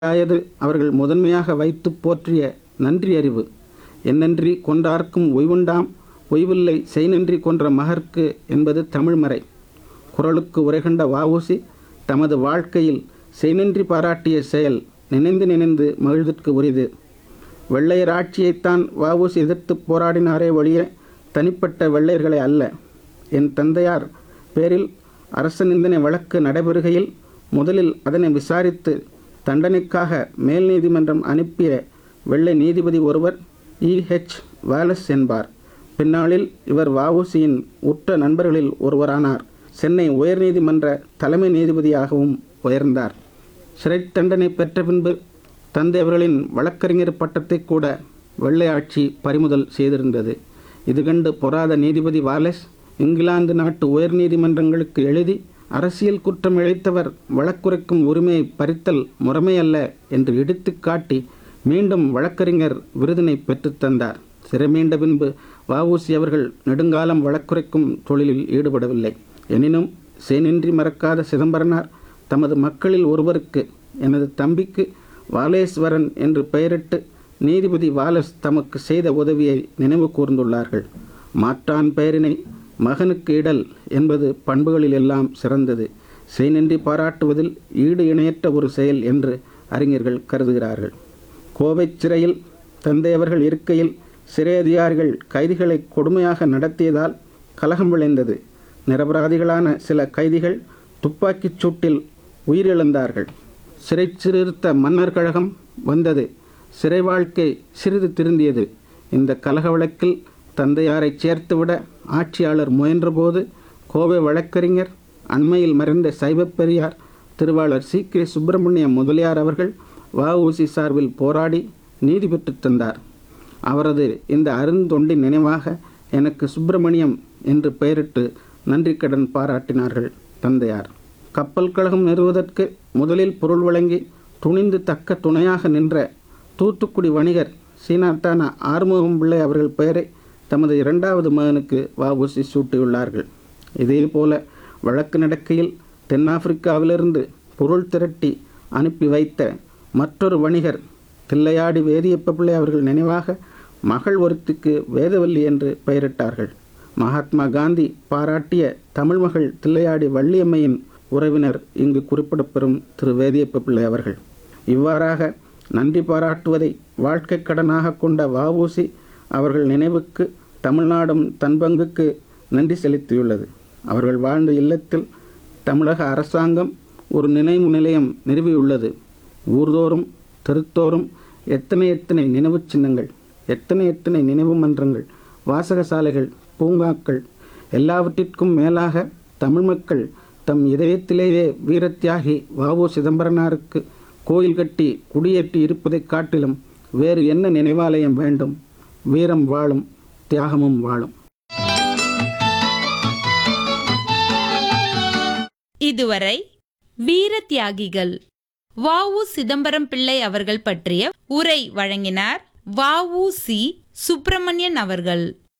ஆயது அவர்கள் முதன்மையாக வைத்து போற்றிய நன்றி அறிவு என்னன்றி கொண்டார்க்கும் ஒய்வுண்டாம் ஒய்வில்லை செய்நன்றி கொன்ற மகர்க்கு என்பது தமிழ்மறை குரலுக்கு உரைகண்ட வாவூசி தமது வாழ்க்கையில் செய்நன்றி பாராட்டிய செயல் நினைந்து நினைந்து மகிழ்தற்கு உரிது வெள்ளையர் ஆட்சியைத்தான் வாவூசி எதிர்த்து போராடினாரே ஒழிய தனிப்பட்ட வெள்ளையர்களை அல்ல என் தந்தையார் பேரில் அரச நிந்தனை வழக்கு நடைபெறுகையில் முதலில் அதனை விசாரித்து தண்டனைக்காக மேல் நீதிமன்றம் அனுப்பிய வெள்ளை நீதிபதி ஒருவர் இஹெச் வாலஸ் என்பார் பின்னாளில் இவர் வஉசியின் உற்ற நண்பர்களில் ஒருவரானார் சென்னை உயர்நீதிமன்ற தலைமை நீதிபதியாகவும் உயர்ந்தார் சிறை தண்டனை பெற்ற பின்பு தந்தை அவர்களின் வழக்கறிஞர் பட்டத்தை கூட வெள்ளை ஆட்சி பறிமுதல் செய்திருந்தது இது கண்டு பொறாத நீதிபதி வாலஸ் இங்கிலாந்து நாட்டு உயர் நீதிமன்றங்களுக்கு எழுதி அரசியல் குற்றம் இழைத்தவர் வழக்குரைக்கும் உரிமையை பறித்தல் முறைமையல்ல என்று இடித்துக் காட்டி மீண்டும் வழக்கறிஞர் விருதினை பெற்றுத் தந்தார் சிறை மீண்ட பின்பு வஉசி அவர்கள் நெடுங்காலம் வழக்குரைக்கும் தொழிலில் ஈடுபடவில்லை எனினும் சேனின்றி மறக்காத சிதம்பரனார் தமது மக்களில் ஒருவருக்கு எனது தம்பிக்கு வாலேஸ்வரன் என்று பெயரிட்டு நீதிபதி வாலஸ் தமக்கு செய்த உதவியை நினைவு கூர்ந்துள்ளார்கள் மாற்றான் பெயரினை மகனுக்கு இடல் என்பது பண்புகளில் எல்லாம் சிறந்தது செய்நன்றி பாராட்டுவதில் ஈடு இணையற்ற ஒரு செயல் என்று அறிஞர்கள் கருதுகிறார்கள் கோவை சிறையில் தந்தை அவர்கள் இருக்கையில் சிறை அதிகாரிகள் கைதிகளை கொடுமையாக நடத்தியதால் கலகம் விளைந்தது நிரபராதிகளான சில கைதிகள் துப்பாக்கிச் சூட்டில் உயிரிழந்தார்கள் சிறை சீர்திருத்த மன்னர் கழகம் வந்தது சிறை வாழ்க்கை சிறிது திருந்தியது இந்த கலக வழக்கில் தந்தையாரை சேர்த்துவிட ஆட்சியாளர் முயன்றபோது கோவை வழக்கறிஞர் அண்மையில் மறைந்த சைவப் பெரியார் திருவாளர் சி கே சுப்பிரமணிய முதலியார் அவர்கள் வஉசி சார்பில் போராடி நீதி பெற்றுத் தந்தார் அவரது இந்த அருந்தொண்டின் நினைவாக எனக்கு சுப்பிரமணியம் என்று பெயரிட்டு நன்றி கடன் பாராட்டினார்கள் தந்தையார் கப்பல் கழகம் நிறுவுவதற்கு முதலில் பொருள் வழங்கி துணிந்து தக்க துணையாக நின்ற தூத்துக்குடி வணிகர் சீனாத்தான ஆறுமுகம் பிள்ளை அவர்கள் பெயரை தமது இரண்டாவது மகனுக்கு வஉசி சூட்டியுள்ளார்கள் இதேபோல வழக்கு நடக்கையில் தென்னாப்பிரிக்காவிலிருந்து பொருள் திரட்டி அனுப்பி வைத்த மற்றொரு வணிகர் தில்லையாடி வேதியப்ப பிள்ளை அவர்கள் நினைவாக மகள் ஒருத்திக்கு வேதவல்லி என்று பெயரிட்டார்கள் மகாத்மா காந்தி பாராட்டிய தமிழ் மகள் தில்லையாடி வள்ளியம்மையின் உறவினர் இங்கு குறிப்பிடப்பெறும் திரு வேதியப்ப பிள்ளை அவர்கள் இவ்வாறாக நன்றி பாராட்டுவதை வாழ்க்கை கடனாக கொண்ட வஉசி அவர்கள் நினைவுக்கு தமிழ்நாடும் தன் பங்குக்கு நன்றி செலுத்தியுள்ளது அவர்கள் வாழ்ந்த இல்லத்தில் தமிழக அரசாங்கம் ஒரு நினைவு நிலையம் நிறுவியுள்ளது ஊர்தோறும் தெருத்தோறும் எத்தனை எத்தனை நினைவுச் சின்னங்கள் எத்தனை எத்தனை நினைவு மன்றங்கள் வாசகசாலைகள் பூங்காக்கள் எல்லாவற்றிற்கும் மேலாக தமிழ் மக்கள் தம் இதயத்திலேயே வீரத்தியாகி வஉ சிதம்பரனாருக்கு கோயில் கட்டி குடியேற்றி இருப்பதைக் காட்டிலும் வேறு என்ன நினைவாலயம் வேண்டும் வீரம் வாழும் தியாகமும் வாழும் இதுவரை வீர தியாகிகள் வாவு சிதம்பரம் பிள்ளை அவர்கள் பற்றிய உரை வழங்கினார் வாவு சி சுப்பிரமணியன் அவர்கள்